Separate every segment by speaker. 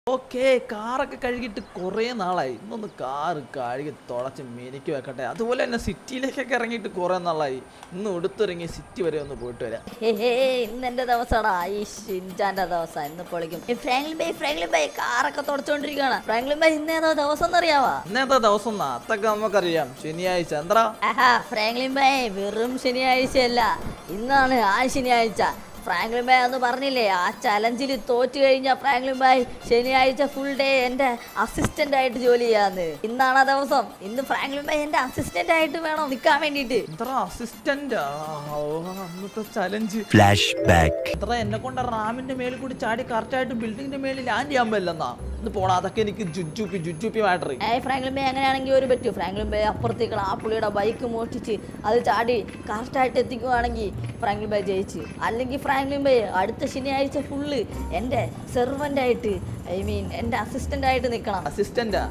Speaker 1: Okay കാറൊക്കെ കഴുകിയിട്ട് കുറേ നാളായി ഇന്നൊന്ന് കാറ് കഴുകി തുടച്ച് മിനിക്ക് വെക്കട്ടെ അതുപോലെ തന്നെ സിറ്റിയിലേക്കൊക്കെ ഇറങ്ങിയിട്ട് കുറേ നാളായി ഇന്ന് എടുത്തിറങ്ങി സിറ്റി വരെ ഒന്ന് പോയിട്ട് വരാം
Speaker 2: ഹേ ഇന്ന് എന്റെ ദിവസമാടാ ഈ ഷിൻചാന്റെ ദിവസം ഇന്ന് പൊളിക്കും ഈ ഫ്രാങ്ക്ലിൻ ബൈ ഫ്രാങ്ക്ലിൻ ബൈ കാറൊക്കെ തുടച്ചോണ്ടിരിക്കുകയാണ് ഫ്രാങ്ക്ലിൻ ബൈ ഇന്ന് ഏതോ ദിവസം എന്നറിയാവാ
Speaker 1: ഇന്നത്തെ ദിവസം എന്നാ അതൊക്കെ നമുക്കറിയാം ശനിയാഴ്ച എന്താ
Speaker 2: ആഹാ ഫ്രാങ്ക്ലിൻ ബൈ വെറും ശനിയാഴ്ചയല്ല ഇന്നാണ് ആ ശനിയാഴ്ച ഫ്രാങ്ക്ലിൻ ബൈ എന്ന് പറഞ്ഞില്ലേ ആ ചലഞ്ചിൽ തോറ്റു കഴിഞ്ഞ ഫ്രാങ്ക്ലിൻ ബൈ ശനിയാഴ്ച ഫുൾ ഡേ എന്റെ അസിസ്റ്റന്റ് ആയിട്ട് ജോലി ചെയ്യാന്ന് ഇന്നാണ് ആ ദിവസം ഇന്ന് ഫ്രാങ്ക്ലിൻ ബൈ എന്റെ അസിസ്റ്റന്റ് ആയിട്ട് വേണം നിൽക്കാൻ വേണ്ടിയിട്ട്
Speaker 1: എന്താ അസിസ്റ്റന്റ് അന്നത്തെ ചലഞ്ച്
Speaker 3: Flashback.
Speaker 1: എത്ര എന്നെ കൊണ്ട് റാമിന്റെ മേളിൽ കൂടി ചാടി കറക്റ്റായിട്ട് ബിൽഡിങ്ങിന്റെ മേളിൽ ലാൻഡ് ചെയ്യാൻ പറ്റില്ലെന്നാ ഇന്ന് പോടാ അതൊക്കെ എനിക്ക് ജുജുപ്പി ജുജുപ്പി മാറ്ററി
Speaker 2: ഏയ് ഫ്രാങ്ക്ലിൻ ബേ അങ്ങനെയാണെങ്കിൽ ഒരു പറ്റൂ ഫ്രാങ്ക്ലിൻ ബേ അപ്പുറത്തേക്കുള്ള ആ പുള്ളിയുടെ ബൈക്ക് മോഷ്ടിച്ച് അത് ചാടി കറക്റ്റായിട്ട് എത്തിക്കുവാണെങ്കിൽ ഫ്രാങ്ക്ലിൻ ബേ ജയിച്ച് അല്ലെങ്കിൽ ഫ്രാങ്ക്ലിൻ ബേ അടുത്ത ശനിയാഴ്ച ഫുള്ള് എൻ്റെ സെർവൻ്റ് ആയിട്ട് ഐ മീൻ എൻ്റെ അസിസ്റ്റൻ്റ് ആയിട്ട് നിൽക്കണം
Speaker 1: അസിസ്റ്റന്റാ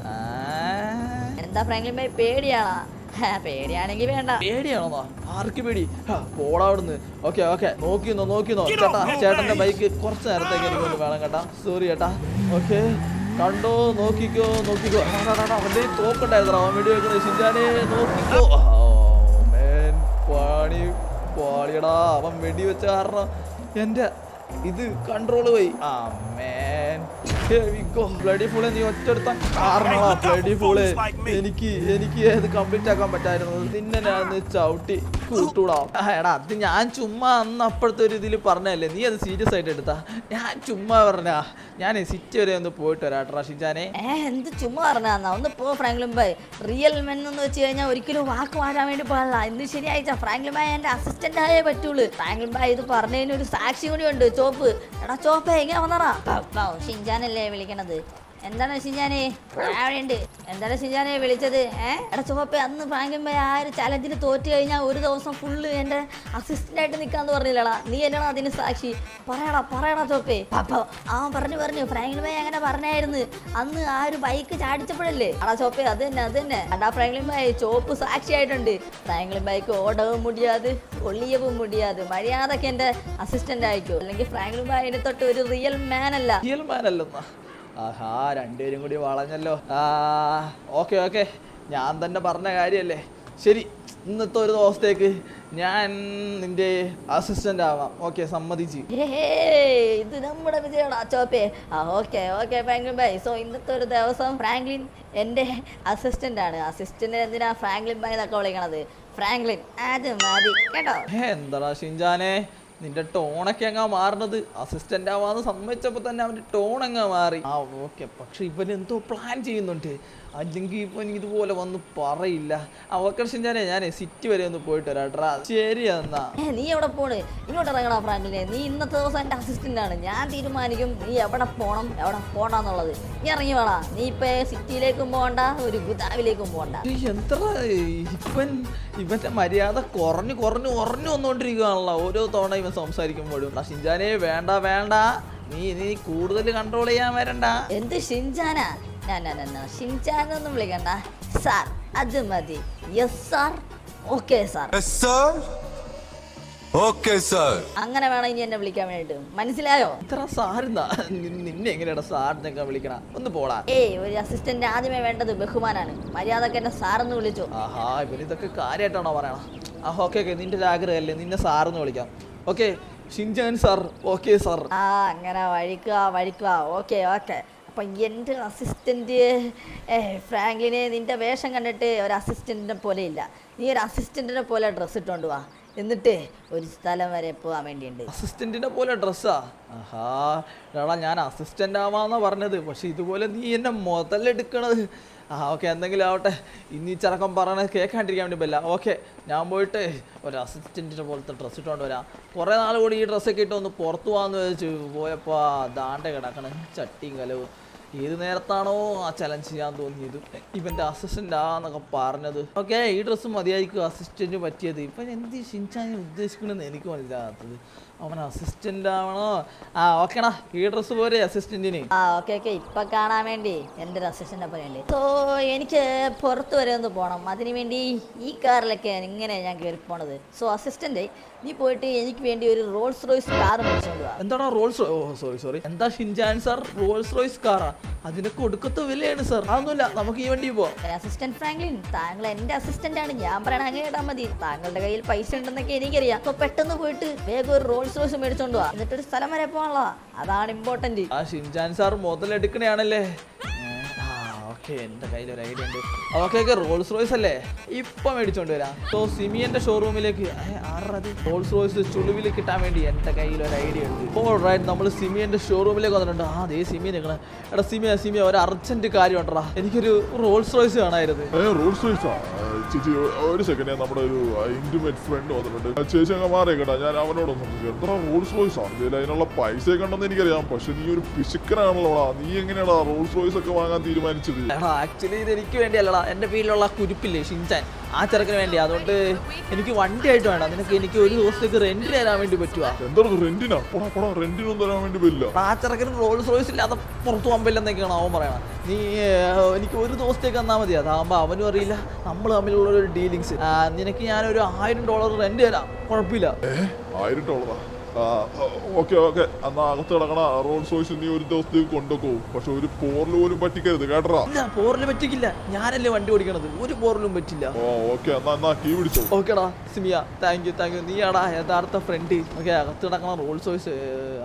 Speaker 2: എന്താ ഫ്രാങ്ക്ലിൻ ബേ പേടിയാണോ ഹാ, പേടിയാണെങ്കിൽ വേണ്ട
Speaker 1: പേടിയാണോ ആർക്ക് പേടി ഹാ, പോടാ അവിടുന്ന് ഓക്കെ ഓക്കെ നോക്കിന്നോ നോക്കിന്നോ ചേട്ടാ ചേട്ടന്റെ ബൈക്ക് കുറച്ച് നേരത്തേക്ക് എനിക്കൊന്ന് വേണം കേട്ടാ സോറി ചേട്ടാ ഓക്കെ കണ്ടോ നോക്കിക്കോ നോക്കിക്കോ ആ, ടാ, ടാ, ടാ, അവന്റെ കയ്യിൽ തോക്കുണ്ടായിരുന്നു അവൻ വെടി വെക്കണേ ഷിൻജാനെ നോക്കിക്കോ ഓ, man, പണി പാളിയടാ അവൻ വെടി വെച്ച കാരണം എന്റെ ഇത് കൺട്രോൾ പോയി ആ മേൻ ബ്ലഡി ഫുള് നീ ഒറ്റടുത്ത കാരണമാ ബ്ലഡി ഫുള് എനിക്ക് എനിക്ക് ഇത് കംപ്ലീറ്റ് ആക്കാൻ പറ്റായിരുന്നു നിന്നെ ഞാൻ ചവിട്ടി കൂട്ടൂടാ ആ, എടാ അത് ഞാൻ ചുമ്മാ അന്ന് അപ്പോഴത്തെ ഒരു ഇതിൽ പറഞ്ഞല്ലേ നീ അത് സീരിയസ് ആയിട്ട് എടുത്താ ഞാൻ ചുമ്മാ പറഞ്ഞാ ഞാൻ സിറ്റി വരെ ഒന്ന് പോയിട്ട് വരാട്ടെ ഷിജാനെ
Speaker 2: ഏ എന്ത് ചുമ്മാ പറഞ്ഞാ ഒന്ന് പോ ഫ്രാങ്ക്ലിൻ ബൈ റിയൽ മെൻ എന്ന് വെച്ച് കഴിഞ്ഞാൽ ഒരിക്കലും വാക്ക് മാറ്റാൻ വേണ്ടി പാടില്ല ഇന്ന് ശനിയാഴ്ച ഫ്രാങ്ക്ലിൻ ബൈ എൻ്റെ അസിസ്റ്റന്റ് ആയേ പറ്റുള്ളൂ ഫ്രാങ്ക്ലിൻ ബൈ ഇത് പറഞ്ഞതിന് ഒരു സാക്ഷി കൂടി ഉണ്ട് ചോപ്പ് എടാ ചോപ്പ് എങ്ങനെ വന്നറാ ഷിൻജാനല്ലേ വിളിക്കണത് എന്താണ് ഷിൻജാനെ ഉണ്ട് എന്താണ് ഷിൻജാനെ വിളിച്ചത് ഏ എടാ ചോപ്പേ അന്ന് ഫ്രാങ്ക്ലിൻ ബൈ ആ ഒരു ചലഞ്ചിന് തോറ്റു കഴിഞ്ഞാൽ ഒരു ദിവസം ഫുള്ള് എൻ്റെ അസിസ്റ്റന്റ് ആയിട്ട് നിൽക്കാന്ന് പറഞ്ഞില്ലടാ നീ എന്നാണ് അതിന് സാക്ഷി പറയടാ പറയടാ ചോപ്പേ അപ്പൊ അവൻ പറഞ്ഞു പറഞ്ഞു ഫ്രാങ്ക്ലിൻ ബൈ അങ്ങനെ പറഞ്ഞായിരുന്നു അന്ന് ആ ഒരു ബൈക്ക് ചാടിച്ചപ്പോഴല്ലേ അടാ ചോപ്പേ അത് തന്നെ അത് തന്നെ അടാ ഫ്രാങ്ക്ലിൻ ബൈ ചോപ്പ് സാക്ഷിയായിട്ടുണ്ട് ഫ്രാങ്ക്ലിൻ ബൈക്ക് ഓടവും മുടിയാത് ഒള്ളിയവും മുടിയാത് മര്യാദക്ക് എൻ്റെ അസിസ്റ്റന്റ് ആയിക്കോ അല്ലെങ്കിൽ ഫ്രാങ്ക്ലിൻ ബൈനെ തൊട്ട് ഒരു റിയൽ മാൻ അല്ല
Speaker 1: റിയൽ മാൻ അല്ലെന്നാ ആഹാ രണ്ടുപേരും കൂടി വളഞ്ഞല്ലോ ആ ഓക്കെ ഓക്കെ ഞാൻ തന്നെ പറഞ്ഞ കാര്യല്ലേ ശരി ഇന്നത്തെ ഒരു ദിവസത്തേക്ക് ഞാൻ നിന്റെ അസിസ്റ്റന്റ് ആവാം ഓക്കെ സമ്മതിച്ച്
Speaker 2: ഹേ, ഇത് നമ്മുടെ വിജയടാ ചോപ്പേ ആ ഓക്കെ ഓക്കെ ഫ്രാങ്ക്ലിൻ ബൈ സോ ഇന്നത്തെ ഒരു ദിവസം ഫ്രാങ്ക്ലിൻ എൻ്റെ അസിസ്റ്റന്റ് ആണ് അസിസ്റ്റന്റ് എന്തിനാ ഫ്രാങ്ക്ലിൻ ബൈ എന്നൊക്കെ വിളിക്കണത് ഫ്രാങ്ക്ലിൻ അത് മതി കേട്ടോ
Speaker 1: ഹേ, എന്താടാ ഷിൻജാനെ നിന്റെ ടോണൊക്കെ അങ്ങാ മാറണത് അസിസ്റ്റന്റ് ആവാന്ന് സമ്മതിച്ചപ്പോ തന്നെ അവന്റെ ടോൺ അങ്ങാ മാറി ആ ഓക്കെ പക്ഷെ ഇവൻ എന്തോ പ്ലാൻ ചെയ്യുന്നുണ്ട് അല്ലെങ്കിൽ ഇവൻ ഇതുപോലെ വന്ന് പറയില്ല ആ ഓക്കെ ഷിൻജാനെ ഞാനേ സിറ്റി വരെ ഒന്ന് പോയിട്ട് വരാട്രാ ശരി എന്നാ
Speaker 2: ഏ നീ എവിടെ പോണ് ഇങ്ങോട്ട് ഇറങ്ങണ ഫ്രാങ്കിലെ നീ ഇന്നത്തെ ദിവസം എൻ്റെ അസിസ്റ്റന്റ് ആണ് ഞാൻ തീരുമാനിക്കും നീ എവിടെ പോണം എവിടെ പോണ്ടെന്നുള്ളത് നീ ഇറങ്ങി വേണ നീ ഇപ്പൊ സിറ്റിയിലേക്കും പോകണ്ട ഒരു ഗുദാവിലേക്കും പോകണ്ട
Speaker 1: ഏയ് എന്താ ഇവൻ ഇവന്റെ മര്യാദ കുറഞ്ഞു കുറഞ്ഞു കുറഞ്ഞു വന്നുകൊണ്ടിരിക്കുകയാണല്ലോ ഓരോ തവണ ഇവൻ സംസാരിക്കുമ്പോഴും ആ ഷിൻജാനെ വേണ്ട വേണ്ട നീ നീ കൂടുതൽ കൺട്രോൾ ചെയ്യാൻ വരണ്ട
Speaker 2: എന്ത് ഷിൻചാനാ ഞാൻ ഷിൻചാനൊന്നും വിളിക്കണ്ട സാർ അത് മതി yes sir okay sir
Speaker 3: Yes, sir. Okay, sir.
Speaker 2: അങ്ങനെ വേണം ഇനി എന്നെ വിളിക്കാൻ വേണ്ടിട്ട് മനസ്സിലായോ
Speaker 1: ഇത്ര സാറിന്നാ നിന്നെ എങ്ങനെയാണ് സാറിനൊക്കെ വിളിക്കണ ഒന്ന് പോടാ
Speaker 2: ഏയ് ഒരു അസിസ്റ്റന്റ് ആദ്യമേ വേണ്ടത് ബഹുമാനാണ് മര്യാദക്ക് എന്നെ സാറെന്ന് വിളിച്ചു
Speaker 1: ആഹാ ഇവൻ ഇതൊക്കെ കാര്യമായിട്ടാണോ പറയണ ആ ഓക്കെ ഓക്കെ നിന്റെ ഒരു ആഗ്രഹമല്ലേ നിന്നെ സാറെന്ന് വിളിക്കാം okay Shinchan sir okay sir
Speaker 2: ആ അങ്ങനെ വഴിക്കുക വഴിക്കുക ഓക്കെ ഓക്കെ അപ്പം എൻ്റെ അസിസ്റ്റൻറ്റ് ഫ്രാങ്ക്ലിനെ നിൻ്റെ വേഷം കണ്ടിട്ട് ഒരു അസിസ്റ്റൻറ്റിനെ പോലെ ഇല്ല നീ ഒരു അസിസ്റ്റൻറ്റിനെ പോലെ ഡ്രസ്സ് ഇട്ടുകൊണ്ട് വാ എന്നിട്ട് ഒരു സ്ഥലം വരെ പോകാൻ വേണ്ടിയുണ്ട്
Speaker 1: അസിസ്റ്റന്റിനെ പോലെ ഡ്രസ്സാ ആഹാ എടാ ഞാൻ അസിസ്റ്റന്റ് ആവാന്നാ പറഞ്ഞത് പക്ഷെ ഇതുപോലെ നീ എന്നെ മുതലെടുക്കണത് ആ ഓക്കെ എന്തെങ്കിലും ആവട്ടെ ഇനി ഈ ചെറുക്കം പറയണത് കേൾക്കാണ്ടിരിക്കാൻ വേണ്ടി പറ്റില്ല ഓക്കെ ഞാൻ പോയിട്ട് ഒരു അസിസ്റ്റന്റിനെ പോലത്തെ ഡ്രസ്സ് ഇട്ടുകൊണ്ട് വരാം കുറേ നാൾ കൂടി ഈ ഡ്രസ്സൊക്കെ ഇട്ട് ഒന്ന് പുറത്തു പോകാമെന്ന് വെച്ച് പോയപ്പോൾ ദാണ്ട കിടക്കണ ചട്ടിയും കലവും ഏത് നേരത്താണോ ആ ചലഞ്ച് ചെയ്യാൻ തോന്നിയത് ഇവന്റെ അസിസ്റ്റന്റ് ആന്നൊക്കെ പറഞ്ഞത് ഓക്കെ ഈ ഡ്രസ്സ് മതിയായിരിക്കും അസിസ്റ്റന്റ് പറ്റിയത് ഇപ്പൊ എന്ത് ഷിൻചാൻ ഉദ്ദേശിക്കണമെന്ന് എനിക്ക് മനസ്സിലാകാത്തത് അവൻ അസിസ്റ്റന്റ് ആവണോ ആ ഓക്കേടാ ഈ ഡ്രസ്സ് പോരെ അസിസ്റ്റന്റിന്
Speaker 2: ആ ഓക്കെ ഓക്കെ ഇപ്പൊ കാണാൻ വേണ്ടി എൻ്റെ ഒരു അസിസ്റ്റന്റ് പോലെയല്ലേ സോ എനിക്ക് പുറത്ത് വരെ ഒന്ന് പോകണം അതിനു വേണ്ടി ഈ കാറിലൊക്കെ ഇങ്ങനെ ഞാൻ കയറി പോണത് സോ അസിസ്റ്റന്റ് നീ പോയിട്ട് എനിക്ക് വേണ്ടി ഒരു റോൾസ് റോയ്സ് കാർ മേടിച്ചോണ്ട് വാ
Speaker 1: എന്താണ് Rolls Royce- oh sorry sorry എന്താ ഷിൻചാൻ സാർ റോൾസ് റോയ്സ് കാറാ അതിനൊക്കെ ഒടുക്കത്തെ വിലയാണ് സാർ അതൊന്നുമില്ല നമുക്ക് ഈ വണ്ടി പോവാം
Speaker 2: അസിസ്റ്റന്റ് ഫ്രാങ്ക്ലിൻ താങ്കൾ എന്റെ അസിസ്റ്റന്റ് ആണ് ഞാൻ പറയണ അങ്ങനെ ഇടാൻ മതി താങ്കളുടെ കയ്യിൽ പൈസ ഉണ്ടെന്നൊക്കെ എനിക്കറിയാം അപ്പൊ പെട്ടെന്ന് പോയിട്ട് വേഗം ഒരു റോൾസ് റോയ്സ് മേടിച്ചോണ്ട് വാ എന്നിട്ട് ഒരു സ്ഥലം വരെ പോകാനുള്ള അതാണ് ഇമ്പോർട്ടന്റ്
Speaker 1: ആ ഷിൻചാൻ സാർ മുതലെടുക്കണയാണല്ലേ ഏ, ആ ഓക്കെ എൻ്റെ കയ്യിൽ ഒരു ഐഡിയ ഉണ്ട് ഓക്കെ ഓക്കെ റോൾസ് റോയ്സ് അല്ലേ ഇപ്പൊ മേടിച്ചോണ്ട് വരാം സോ സിമിയന്റെ ഷോറൂമിലേക്ക് ആറത് റോൾസ് റോയ്സ് ചുളിവിൽ കിട്ടാൻ വേണ്ടി എൻ്റെ കയ്യിൽ ഒരു ഐഡിയ ഉണ്ട് ഇപ്പോൾ റൈറ്റ് നമ്മൾ സിമിയന്റെ ഷോറൂമിലേക്ക് വന്നിട്ടുണ്ട് ആ ദേ സിമിയ നിൽക്കണേ എടാ സിമിയ സിമിയ ഒരു അർജന്റ് കാര്യം ഉണ്ടടാ എനിക്കൊരു റോൾസ് റോയ്സ് കാണായിരുന്നു
Speaker 4: ഏ റോഡ് സൈസാ ചേച്ചി ഒരു സെക്കൻഡ് ഞാൻ നമ്മുടെ ഒരു ഇന്റിമേറ്റ് ഫ്രണ്ട് വന്നിട്ടുണ്ട് ആ ചേച്ചി അങ്ങ് മാറിയ കേട്ടാ ഞാൻ അവനോടൊന്നും എത്ര റോൾസ് റോയ്സ് ആണ് ഇതിൽ അതിനുള്ള പൈസ ഒക്കെ ഉണ്ടെന്ന് എനിക്കറിയാം പക്ഷെ നീ ഒരു പിശുക്കനാണല്ലോടാ നീ എങ്ങനെയാടാ റോൾസ് റോയ്സ് ഒക്കെ വാങ്ങാൻ തീരുമാനിച്ചത്
Speaker 1: എടാ ആക്ച്വലി ഇത് എനിക്ക് വേണ്ടിയല്ലടാ എൻ്റെ പേരിലുള്ള കുരുപ്പില്ലേ ഷിൻചാൻ ആ ചെറുക്കിന് വേണ്ടി അതുകൊണ്ട് എനിക്ക് വണ്ടി ആയിട്ട് വേണ്ട നിനക്ക് എനിക്ക് ഒരു ദിവസത്തേക്ക് റെന്റ് തരാൻ വേണ്ടി പറ്റുക
Speaker 4: എന്താണ് റെന്റിനാ പോടാ പോടാ റെന്റിനൊന്നും തരാൻ വേണ്ടി വരില്ല
Speaker 1: ആ ചെറുക്കിന് റോൾസ് റോയ്സ് ഇല്ലാതെ പുറത്തു പോകാൻ പറ്റില്ലെന്നൊക്കെയാണ് അവൻ പറയണത് നീ ഏർ, എനിക്ക് ഒരു ദിവസത്തേക്ക് തന്നാൽ മതി അതാകുമ്പോൾ അവനും അറിയില്ല നമ്മൾ തമ്മിലുള്ള ഒരു ഡീലിങ്സ് നിനക്ക് ഞാനൊരു ആയിരം ഡോളർ റെന്റ് തരാം കുഴപ്പമില്ല
Speaker 4: ആയിരം ഡോളറാ ഓക്കെ ഓക്കെ എന്നാ അകത്ത് കിടക്കണ റോൾസ് റോയ്സ് നീ ഒരു ദിവസത്തേക്ക് കൊണ്ടുപോകൂ പക്ഷെ ഒരു പോറിൽ പോലും പറ്റിക്കരുത് കേട്ടറാ
Speaker 1: ഇല്ല പോറിൽ പറ്റിക്കില്ല ഞാനല്ലേ വണ്ടി ഓടിക്കണത് ഒരു പോറിലും പറ്റില്ല
Speaker 4: ഓ ഓക്കെ എന്നാ എന്നാ കീ പിടിച്ചോ
Speaker 1: ഓക്കെടാ സിമിയ താങ്ക് യു താങ്ക് യു നീയാടാ യഥാർത്ഥ ഫ്രണ്ട് ഓക്കെ അകത്ത് കിടക്കണ റോൾസ് റോയ്സ്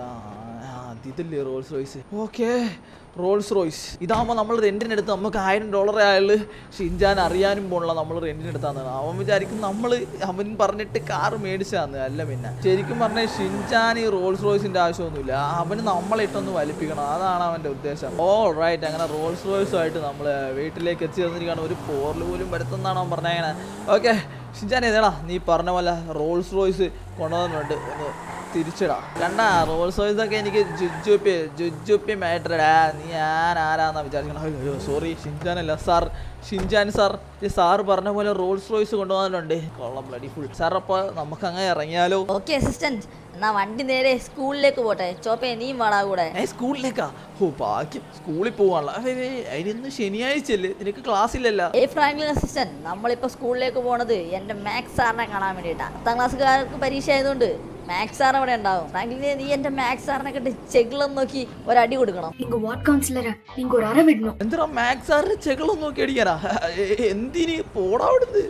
Speaker 1: ഇതല്ലേ Rolls Royce okay Rolls Royce ഇതാകുമ്പോൾ നമ്മൾ റെൻറ്റിനെടുത്ത് നമുക്ക് ആയിരം ഡോളർ അയാൾ ഷിൻജാൻ അറിയാനും പോലുള്ള നമ്മൾ റെൻറ്റിനെടുത്താന്ന് അവൻ വിചാരിക്കും നമ്മൾ അവൻ പറഞ്ഞിട്ട് കാർ മേടിച്ചതാന്ന് അല്ല പിന്നെ ശരിക്കും പറഞ്ഞാൽ ഷിൻജാൻ ഈ റോൾസ് റോയ്സിൻ്റെ ആവശ്യമൊന്നുമില്ല അവന് നമ്മളിട്ടൊന്ന് വലിപ്പിക്കണം അതാണ് അവൻ്റെ ഉദ്ദേശം ഓ റൈറ്റ് അങ്ങനെ റോൾസ് റോയ്സുമായിട്ട് നമ്മൾ വീട്ടിലേക്ക് എത്തി തന്നിരിക്കുകയാണ് ഒരു പോറിൽ പോലും വരുത്തുന്നതാണ് അവൻ പറഞ്ഞത് അങ്ങനെ ഓക്കെ ഷിൻജാൻ ഏതാടാ നീ പറഞ്ഞ പോലെ റോൾസ് റോയ്സ് കൊണ്ടുവന്നിട്ടുണ്ട് ഒന്ന് തിരിച്ചിടാ കണ്ടാ റോൾസ് റോയ്സ് ഒക്കെ എനിക്ക് ജുജുപ്പി ജുജുപ്പി മാറ്ററടാ നീ ഞാൻ ആരാന്നാ വിചാരിക്കണം അയ്യോ സോറി ഷിൻജാൻ അല്ല സാർ ഷിൻജാൻ സാർ ഈ സാർ പറഞ്ഞ പോലെ റോൾസ് റോയ്സ് കൊണ്ടുവന്നിട്ടുണ്ട് കൊള്ളാം ബ്ലഡി ഫുൾ സാർ അപ്പോൾ നമുക്ക് അങ്ങ് ഇറങ്ങിയാലോ
Speaker 2: ഓക്കെ അസിസ്റ്റന്റ് എന്നാ വണ്ടി നേരെ സ്കൂളിലേക്ക് പോട്ടെ ചോപ്പേ നീയും വാടാ കൂടെ
Speaker 1: ഏ സ്കൂളിലേക്കാ ഓ ഭാഗ്യം സ്കൂളിൽ പോവാനുള്ള അതിനൊന്ന് ശനിയാഴ്ചയല്ലേ നിനക്ക് ക്ലാസ് ഇല്ലല്ലോ
Speaker 2: ഏ ഫ്രാങ്ക്ലിൻ അസിസ്റ്റന്റ് നമ്മളിപ്പോ സ്കൂളിലേക്ക് പോണത് എന്റെ മാത്സ് സാറിനെ കാണാൻ വേണ്ടിയിട്ടാ പത്താം ക്ലാസ്സുകാർക്ക് പരീക്ഷ ആയതുകൊണ്ട് മാത്സ് സാർ അവിടെ ഉണ്ടാവും ഫ്രാങ്ക്ലിനെ നീ എന്റെ മാത്സ് സാറിനെ കണ്ട് ചെകിളം നോക്കി ഒരടി കൊടുക്കണം
Speaker 5: நீங்க வார்ட் கவுன்சிலரா நீங்க ஒரு அறை விடணும்
Speaker 1: എന്താ മാക്സ് സാറിന് ചെകളൊന്നും നോക്കി അടിക്കാനാ എ- എന്തിന് പോടാ അവിടുന്ന്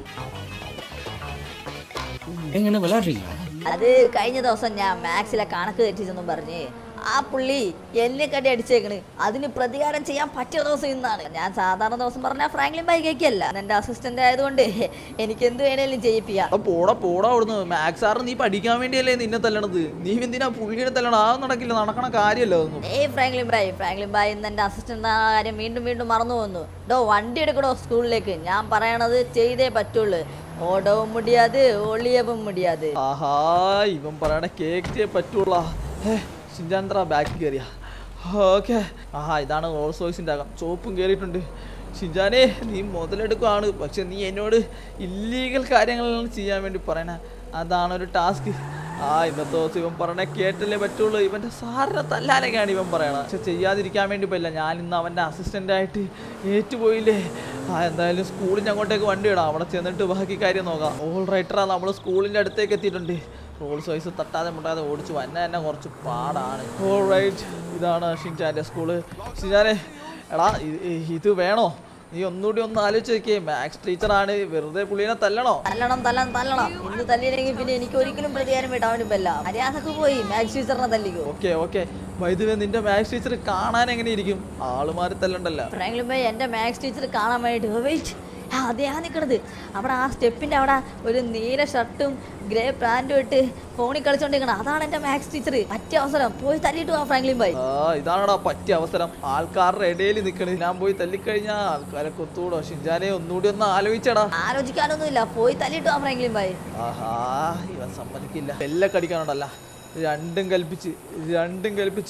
Speaker 6: എങ്ങനെ വിളാടുறீங்க
Speaker 2: അത് കഴിഞ്ഞ ദിവസം ഞാൻ മാത്സിലെ കണക്ക് തെറ്റിച്ചെന്നും പറഞ്ഞ് ആ പുള്ളി എന്നെ കണ്ടി അടിച്ചേക്കണ് അതിന് പ്രതികാരം ചെയ്യാൻ പറ്റിയ ദിവസം ഇന്നാണ് ഞാൻ സാധാരണ ദിവസം പറഞ്ഞാൽ ഫ്രാങ്ക്ലിൻ ബൈ കേക്കല്ല എന്റെ അസിസ്റ്റന്റ് ആയതുകൊണ്ട് എനിക്ക് എന്ത് വേണേലും ചെയ്യിപ്പിക്കാം
Speaker 1: എടാ പോടാ പോടാ അവിടുന്ന് മാക്സ് സാറ് നീ പഠിക്കാൻ വേണ്ടിയല്ലേ നിന്നെ തല്ലണത് നീ എന്തിനാ പുള്ളിയെ തല്ലണം ആ നടക്കില്ല നടക്കണ കാര്യമല്ല അതൊന്നും
Speaker 2: ഏയ് ഫ്രാങ്ക്ലിൻ ബൈ ഫ്രാങ്ക്ലിൻ ബൈ ഇന്ന് എന്റെ അസിസ്റ്റന്റ് കാര്യം വീണ്ടും വീണ്ടും മറന്നു വന്നു ഡോ വണ്ടി എടുക്കടോ സ്കൂളിലേക്ക് ഞാൻ പറയണത് ചെയ്തേ പറ്റുള്ളൂ ഓടവും മുടിയാത് ഒളിയവും മുടിയാത്
Speaker 1: ആഹാ ഇവൻ പറയണ കേക്കേ പറ്റുള്ള ഷിൻചാന്ദ്ര ബാക്ക് കയറിയ ഓക്കെ ആഹാ ഇതാണ് റോൾസ് റോയ്സിൻ്റെ അകം ചോപ്പും കയറിയിട്ടുണ്ട് ഷിൻജാനെ നീ മുതലെടുക്കുകയാണ് പക്ഷെ നീ എന്നോട് ഇല്ലീഗൽ കാര്യങ്ങളാണ് ചെയ്യാൻ വേണ്ടി പറയണ അതാണ് ഒരു ടാസ്ക് ആ ഇന്നത്തെ ദിവസം ഇവൻ പറയണ കേട്ടല്ലേ പറ്റുള്ളൂ ഇവൻ്റെ സാറിനെ തല്ലാനൊക്കെയാണ് ഇവൻ പറയണത് പക്ഷെ ചെയ്യാതിരിക്കാൻ വേണ്ടി പറ്റില്ല ഞാൻ ഇന്ന് അവൻ്റെ അസിസ്റ്റൻ്റായിട്ട് ഏറ്റുപോയില്ലേ ആ എന്തായാലും സ്കൂളിൻ്റെ അങ്ങോട്ടേക്ക് വണ്ടി ഇടാം അവിടെ ചെന്നിട്ട് ബാക്കി കാര്യം നോക്കാം ഓൾ റൈറ്ററാ നമ്മൾ സ്കൂളിൻ്റെ അടുത്തേക്ക് എത്തിയിട്ടുണ്ട് റോൾസ് വൈസ് തട്ടാതെ മുട്ടാതെ ഓടിച്ച് വന്ന തന്നെ കുറച്ച് പാടാണ് ഓൾ റൈറ്റ് ഇതാണ് ഷിൻചാൻ്റെ സ്കൂള് ഷിൻചാനെ എടാ ഇത് ഇത് വേണോ നീ ഒന്നുകൂടി ഒന്ന് ആലോചിച്ച് നോക്കിയേ മാത്സ് ടീച്ചറാണ് വെറുതെ പുള്ളിനെ തല്ലണോ
Speaker 2: തല്ലണം തല്ലണം തല്ലണം ഇന്ന് തല്ലിയില്ലെങ്കിൽ പിന്നെ എനിക്ക് ഒരിക്കലും പ്രതികാരം വീട്ടാൻ വേണ്ടി പറ്റില്ല മര്യാദക്ക് പോയി മാത്സ് ടീച്ചറിനെ തല്ലിക്കോ
Speaker 1: ഓക്കെ ഓക്കെ വൈദ്യുവേ നിന്റെ മാത്സ് ടീച്ചർ കാണാൻ എങ്ങനെ ഇരിക്കും ആളുമാര് തല്ലണ്ടല്ലോ
Speaker 2: ഫ്രാങ്ക്ലിൻ ബൈ എൻ്റെ മാത്സ് ടീച്ചർ കാണാൻ വേണ്ടിയിട്ട് വെയിറ്റ് അതെ ആ നിൽക്കണത് അവിടെ ആ സ്റ്റെപ്പിൻ്റെ അവിടെ ഒരു നീല ഷർട്ടും ഗ്രേ പാൻറ്റും ഇട്ട് ഫോണിൽ കളിച്ചോണ്ടിരിക്കണം അതാണ് എൻ്റെ മാത്സ് ടീച്ചർ പറ്റിയ അവസരം പോയി തല്ലിയിട്ട് വാ ഫ്രാങ്ക്ലിൻ ബൈ
Speaker 1: ആ ഇതാണടാ പറ്റിയ അവസരം ആൾക്കാരുടെ ഇടയിൽ നിൽക്കണേ ഞാൻ പോയി തല്ലിക്കഴിഞ്ഞാൽ ആൾക്കാരെ കൊത്തൂടോ ഷിൻജാനെ ഒന്നുകൂടി ഒന്ന് ആലോചിച്ചടാ
Speaker 2: ആലോചിക്കാനൊന്നുമില്ല പോയി തല്ലിയിട്ട് വാ ഫ്രാങ്ക്ലിൻ ബൈ
Speaker 1: ആഹാ ഇവൻ സമ്മതിക്കില്ല എല്ലാം കടിക്കാനുണ്ടല്ല രണ്ടും കൽപ്പിച്ച് രണ്ടും കൽപ്പിച്ച്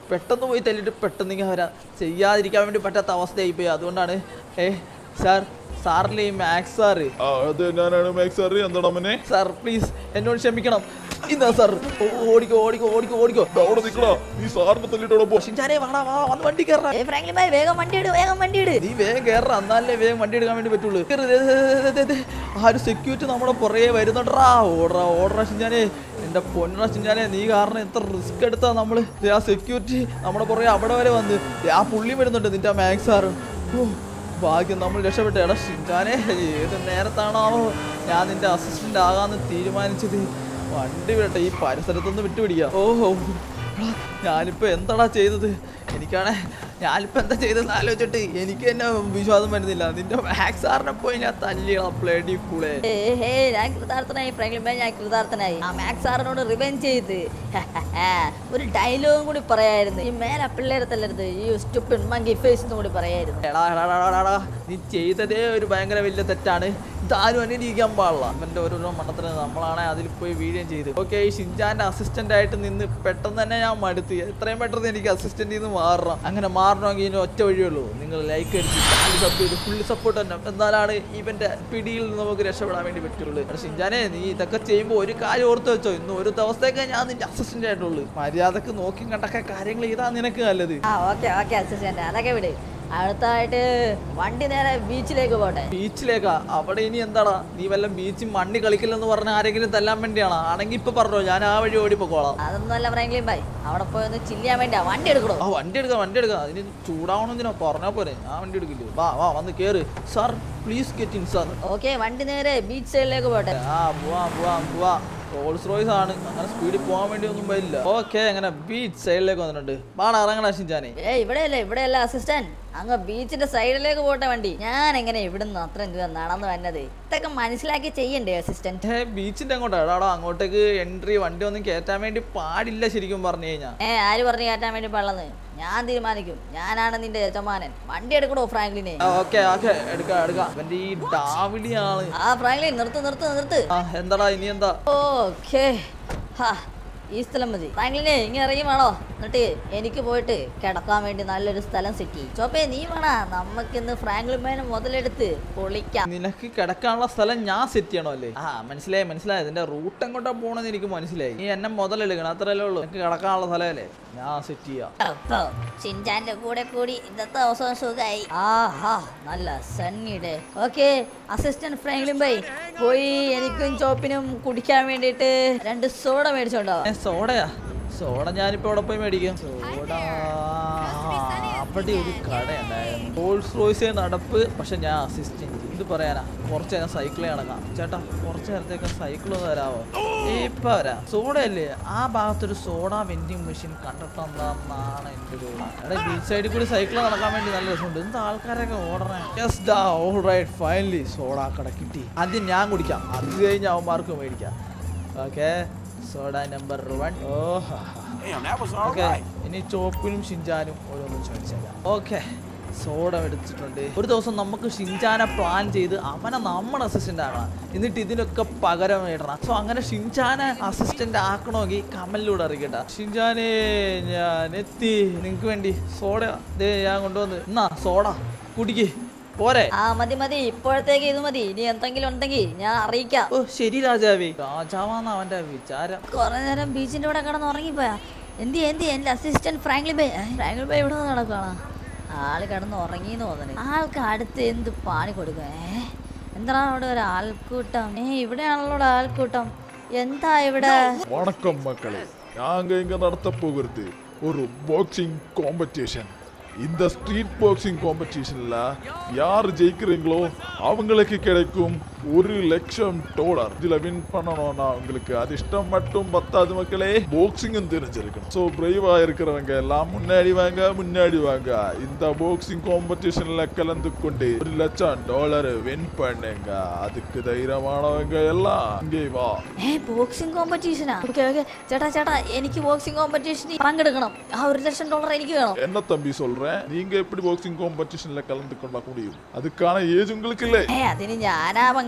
Speaker 1: പെട്ടെന്ന് പോയി തല്ലിട്ട് പെട്ടെന്ന് ഇങ്ങനെ വരാം ചെയ്യാതിരിക്കാൻ വേണ്ടി പറ്റാത്ത അവസ്ഥയായി പോയി അതുകൊണ്ടാണ് ഏ സാർ സാറിലെ ഈ മാക്സ് സാറ്
Speaker 4: ആ അതെ ഞാനാണ് മാക്സ് സാറ് എന്താ മനെ
Speaker 1: സാർ പ്ലീസ് എന്നോട് ക്ഷമിക്കണം ഇതാ സാർ ഓ- ഓടിക്കോ ഓടിക്കോ ഓടിക്കോ ഓടിക്കോ
Speaker 4: ദാ അവിടെ നിക്കടാ നീ സാറിനെ തല്ലിട്ടോടെ പോ
Speaker 1: ഷിൻചാനെ വാടാ വാ വന്ന് വണ്ടി കയറാ
Speaker 2: ഏ ഫ്രാങ്ക്ലിൻ ഭായ് വേഗം വണ്ടി ഇട് വേഗം വണ്ടി ഇട്
Speaker 1: നീ വേഗം കയറാ എന്നാലേ വേഗം വണ്ടി എടുക്കാൻ വേണ്ടി പറ്റുള്ളൂ കേറ്, ദേ, ദേ, ദേ, ദേ, ദേ. ആ ഒരു സെക്യൂരിറ്റി നമ്മുടെ പുറകെ വരുന്നുണ്ടാ ഓടറാ ഓടറാ ഷിഞ്ചാനെ എന്റെ പൊന്നറ ഷിഞ്ചാനെ നീ കാരണം എത്ര റിസ്ക് എടുത്താ നമ്മള് ദേ, ആ സെക്യൂരിറ്റി നമ്മുടെ പുറകെ അവിടെ വരെ വന്ന് ദേ, ആ പുള്ളി വരുന്നുണ്ട് നിന്റെ ആ മാക്സ് സാറ് ഓ ഭാഗ്യം നമ്മൾ രക്ഷപ്പെട്ടു എടാ ഷിഞ്ചാനെ ഏത് നേരത്താണോ ഞാൻ നിന്റെ അസിസ്റ്റന്റ് ആകാന്ന് തീരുമാനിച്ചത് വണ്ടി വിടട്ടെ ഈ പരിസരത്തൊന്ന് വിട്ടുപിടിക്കാം ഓഹോ എടാ, ഞാനിപ്പോ എന്താടാ ചെയ്തത് എനിക്കാണെ ഞാനിപ്പോ എന്താ ചെയ്തെന്ന് ആലോചിച്ചിട്ട് എനിക്ക് തന്നെ വിശ്വാസം വരുന്നില്ല നിന്റെ മാക്സ് സാറിനെ പോയി ഞാൻ തല്ലിയടാ പ്ലേഡി കൂടെ
Speaker 2: ഏ, ഹേ, ഞാൻ കൃതാർത്ഥനായി ഫ്രാങ്ക്ലിൻ ഭായ് ഞാൻ കൃതാർത്ഥനായി ആ മാക്സ് സാറിനോട് റിവെഞ്ച് ചെയ്ത് ഒരു ഡയലോഗും കൂടി പറയായിരുന്നു ഈ മേലെ പിള്ളേരെ തല്ലരുത് ഈ സ്റ്റുപ്പിൻ മങ്കി ഫേസ് എന്നും കൂടി പറയായിരുന്നു
Speaker 1: എടാ എടാ എടാ, എടാ, എടാ, നീ ചെയ്തതേ ഒരു ഭയങ്കര വലിയ തെറ്റാണ് ഇതാരും അന്വേഷിക്കാൻ പാടില്ല അവന്റെ ഓരോരോ മണ്ണത്തിന് നമ്മളാണ് അതിൽ പോയി വീഴുകയും ചെയ്ത് ഓക്കെ ഈ ഷിൻജാന്റെ അസിസ്റ്റന്റ് ആയിട്ട് നിന്ന് പെട്ടെന്ന് തന്നെ ഞാൻ മടുത്ത് എത്രയും പെട്ടെന്ന് എനിക്ക് അസിസ്റ്റന്റ് നിന്ന് മാറണം അങ്ങനെ മാറണമെങ്കിൽ ഇനി ഒറ്റ വഴിയുള്ളൂ നിങ്ങൾ ലൈക്ക് അടിച്ച് ചാനൽ സബ് ചെയ്ത് ഫുള്ള് സപ്പോർട്ട് തന്നെ എന്നാലാണ് ഇവന്റെ പിടിയിൽ നിന്ന് നമുക്ക് രക്ഷപ്പെടാൻ വേണ്ടി പറ്റുള്ളൂ എടാ ഷിൻജാനെ നീ ഇതൊക്കെ ചെയ്യുമ്പോൾ ഒരു കാര്യം ഓർത്ത് വെച്ചോ ഇന്ന് ഒരു ദിവസത്തേക്ക് ഞാൻ നിന്റെ അസിസ്റ്റന്റ് ആയിട്ടുള്ളൂ മര്യാദക്ക് നോക്കി കണ്ടൊക്കെ കാര്യങ്ങൾ ഇതാ നിനക്ക് നല്ലത്
Speaker 2: ആ ഓക്കെ ഓക്കെ അസിസ്റ്റന്റ് അതൊക്കെ വിട് അടുത്തായിട്ട് വണ്ടി നേരെ ബീച്ചിലേക്ക് പോട്ടെ
Speaker 1: ബീച്ചിലേക്കാ അവിടെ ഇനി എന്താടാ നീ വല്ല ബീച്ചിൽ മണ്ണി കളിക്കില്ലെന്ന് പറഞ്ഞ ആരെങ്കിലും തല്ലാൻ വേണ്ടിയാണോ ആണെങ്കിൽ ഇപ്പൊ പറഞ്ഞോ ഞാൻ ആ വഴി ഓടിപ്പോക്കോളാം
Speaker 2: അതൊന്നുമല്ല ഫ്രാങ്ക്ലിൻ ഭായ് അവിടെ പോയി ഒന്ന് ചില്ല് ചെയ്യാൻ വേണ്ടിയാ വണ്ടി എടുക്കണോ
Speaker 1: ആ വണ്ടി എടുക്കാം വണ്ടി എടുക്കാം അതിന് ചൂടാവണമെന്നിനോ പറഞ്ഞാ പോരെ ആ വണ്ടി എടുക്കില്ലേ വാ വാ വന്ന് കേറ് sir please get in sir
Speaker 2: okay വണ്ടി നേരെ ബീച്ച് സൈഡിലേക്ക് പോട്ടെ
Speaker 1: ആ പോവാം പോവാം പോവാം റോൾസ് റോയ്സ് ആണ് അങ്ങനെ സ്പീഡിൽ പോകാൻ വേണ്ടി ഒന്നും വരില്ല ഓക്കെ അങ്ങനെ ബീച്ച് സൈഡിലേക്ക് വന്നിട്ടുണ്ട് വാടാ ഇറങ്ങണ ഷിൻചാനെ
Speaker 2: ഏ ഇവിടെയല്ലേ ഇവിടെയല്ല അസിസ്റ്റന്റ് അങ്ങ് ബീച്ചിന്റെ സൈഡിലേക്ക് പോട്ടെ വണ്ടി ഞാൻ എങ്ങനെ ഇവിടുന്ന് അത്രയും ദൂരം നടന്നു വന്നത് ഇതൊക്കെ മനസ്സിലാക്കി ചെയ്യണ്ടേ അസിസ്റ്റന്റ്
Speaker 1: ഏ ബീച്ചിന്റെ അങ്ങോട്ടാ എടാടാ അങ്ങോട്ടേക്ക് എൻട്രി വണ്ടി ഒന്നും കയറ്റാൻ വേണ്ടി പാടില്ല ശരിക്കും പറഞ്ഞു കഴിഞ്ഞാൽ
Speaker 2: ഏ ആര് പറഞ്ഞു കയറ്റാൻ വേണ്ടി പാടുള്ളത് ഞാൻ തീരുമാനിക്കും ഞാനാണ് നിന്റെ യജമാനൻ വണ്ടി എടുക്കണോ ഫ്രാങ്ക്ലിനെ
Speaker 1: ഓക്കെ ഓക്കെ എടുക്കാം എടുക്കാം അവന്റെ ഈ ഡാവിളിയാണ്
Speaker 2: ആ ഫ്രാങ്ക്ലിൻ നിർത്ത് നിർത്ത് നിർത്ത്
Speaker 1: ആ എന്താടാ ഇനി എന്താ
Speaker 2: ഓക്കേ ഹാ ഈ സ്ഥലം മതി ഫ്രാങ്ക്ലിനെ ഇങ്ങനെ ഇറങ്ങി വേണോ എന്നിട്ട് എനിക്ക് പോയിട്ട് കിടക്കാൻ വേണ്ടി നല്ലൊരു സ്ഥലം സെറ്റ് ചെയ്യും ചോപ്പേ നീ വേണ നമുക്കിന്ന് ഫ്രാങ്ക്ലിൻ മേനെ മുതലെടുത്ത് പൊളിക്കാം
Speaker 1: നിനക്ക് കിടക്കാനുള്ള സ്ഥലം ഞാൻ സെറ്റ് ചെയ്യണോ അല്ലേ ആ മനസ്സിലായി മനസ്സിലായി ഇതിന്റെ റൂട്ട് എങ്ങോട്ടാ പോണെന്ന് എനിക്ക് മനസ്സിലായി നീ എന്നെ മുതലെടുക്കണം അത്രയല്ലേ ഉള്ളൂ എനിക്ക് കിടക്കാനുള്ള സ്ഥലമല്ലേ ഞാൻ സെറ്റ് ചെയ്യാം
Speaker 2: അപ്പോ ചിഞ്ചാന്റെ കൂടെ കൂടി ഇന്നത്തെ അവസരം സുഖമായി ആഹാ നല്ല sunny day okay assistant Franklin ബൈ പോയി എനിക്കും ചോപ്പിനും കുടിക്കാൻ വേണ്ടിയിട്ട് രണ്ട് സോഡ മേടിച്ചോണ്ടോ
Speaker 1: ഏ സോഡയാ സോഡ ഞാനിപ്പോ അവിടെ പോയി മേടിക്കാം സോഡ അവിടെ ഒരു കടയുണ്ടായിരുന്നു റോൾസ് റോയ്സ് നടപ്പ് പക്ഷെ ഞാൻ അസിസ്റ്റന്റ് ഇത് പറയാനാ കുറച്ച് നേരം സൈക്കിളിൽ നടക്കാം ചേട്ടാ കുറച്ച് നേരത്തേക്ക് സൈക്കിൾ ഒന്ന് തരാവോ ഇപ്പൊ വരാം സോഡയല്ലേ ആ ഭാഗത്തൊരു സോഡ വെൻഡിങ് മെഷീൻ കണ്ടിട്ടുണ്ടെന്നാണ് എൻ്റെ ഒരു എടാ ബീച്ച് സൈഡിൽ കൂടി സൈക്കിൾ നടക്കാൻ വേണ്ടി നല്ല രസമുണ്ട് എന്ത് ആൾക്കാരൊക്കെ ഓടണേ യെസ് ഡാ ഓൾ റൈറ്റ് ഫൈനലി സോഡ കട കിട്ടി ആദ്യം ഞാൻ കുടിക്കാം അത് കഴിഞ്ഞ് അവന്മാർക്ക് മേടിക്കാം okay soda number one oh okay ഇനി ചോപ്പിനും ഷിൻജാനും ഓരോന്നും ചോദിച്ചേക്കാം ഓക്കെ സോഡ എടുത്തിട്ടുണ്ട് ഒരു ദിവസം നമുക്ക് ഷിൻജാനെ പ്ലാൻ ചെയ്ത് അവനെ നമ്മുടെ അസിസ്റ്റന്റ് ആക്കണം എന്നിട്ട് ഇതിനൊക്കെ പകരം ഇടണം സോ അങ്ങനെ ഷിൻജാനെ അസിസ്റ്റന്റ് ആക്കണമെങ്കിൽ കമലിലൂടെ അറിയിക്കട്ടെ ഷിൻജാനെ ഞാൻ എത്തി നിങ്ങൾക്ക് വേണ്ടി സോഡ ദേ ഞാൻ കൊണ്ടുവന്ന് എന്നാ സോഡ കുടിക്ക് പോരെ
Speaker 2: ആ മതി മതി ഇപ്പോഴത്തേക്ക് ഇത് മതി ഇനി എന്തെങ്കിലും ഉണ്ടെങ്കിൽ ഞാൻ അറിയിക്കാം
Speaker 1: ഓ ശരി രാജാവേ രാജാവാന്ന് അവന്റെ വിചാരം
Speaker 2: കുറെ നേരം ബീച്ചിന്റെ ഇവിടെ കിടന്ന് ഉറങ്ങിപ്പോയാ എന്തി എന്തി എന്റെ അസിസ്റ്റന്റ് ഫ്രാങ്ക്ലിൻ ബൈ ഏ, ഫ്രാങ്ക്ലിൻ ബൈ ഇവിടെ നടക്കുകയാണ് ആള് കിടന്ന് ഉറങ്ങിന്ന് തോന്നുന്നു ആൾക്ക് അടുത്ത് എന്ത് പാണി കൊടുക്കുക ഏ എന്താണ് അവിടെ ഒരു ആൾക്കൂട്ടം ഏ ഇവിടെയാണല്ലോ ഇവിടെ ആൾക്കൂട്ടം എന്താ ഇവിടെ
Speaker 4: வணக்கம் மக்களே நாங்க இங்க நடத்த போகிறது ஒரு பாக்ஸிங் காம்படிஷன் இந்த ஸ்ட்ரீட் பாக்ஸிங் காம்படிஷன்ல யார் ஜெயிக்கிறீங்களோ அவங்களுக்கு கிடைக்கும் ஒரு லட்சம் டாலர் இதுல வின் பண்ணணும்னா உங்களுக்கு அதிர்ஷ்டம் மட்டும் பத்தாது மக்களே பாக்ஸிங்கும் தெரிஞ்சிருக்கணும் ஸோ பிரைவா இருக்கிறவங்க எல்லாம் முன்னாடி வாங்க முன்னாடி வாங்க இந்த பாக்ஸிங் காம்படிஷன்ல கலந்து கொண்டு ஒரு லட்சம் டாலர் வின் பண்ணுங்க அதுக்கு தைரியமானவங்க எல்லாம் இங்கே வா
Speaker 2: ഏ ബോക്സിംഗ് കോമ്പറ്റീഷനാ ഓക്കെ ഓക്കെ ചേട്ടാ ചേട്ടാ എനിക്ക് ബോക്സിംഗ് കോമ്പറ്റീഷനിൽ പങ്കെടുക്കണം ആ ഒരു ലക്ഷം ഡോളർ എനിക്ക് വേണം
Speaker 4: என்ன தம்பி சொல்றேன் நீங்க எப்படி பாக்ஸிங் காம்படிஷன்ல கலந்து கொள்ள முடியும் அதுக்கான ஏஜ் உங்களுக்கு இல்லை
Speaker 2: ഏ അതിന് ഞാനാ പങ്കെടുക്കുന്നത്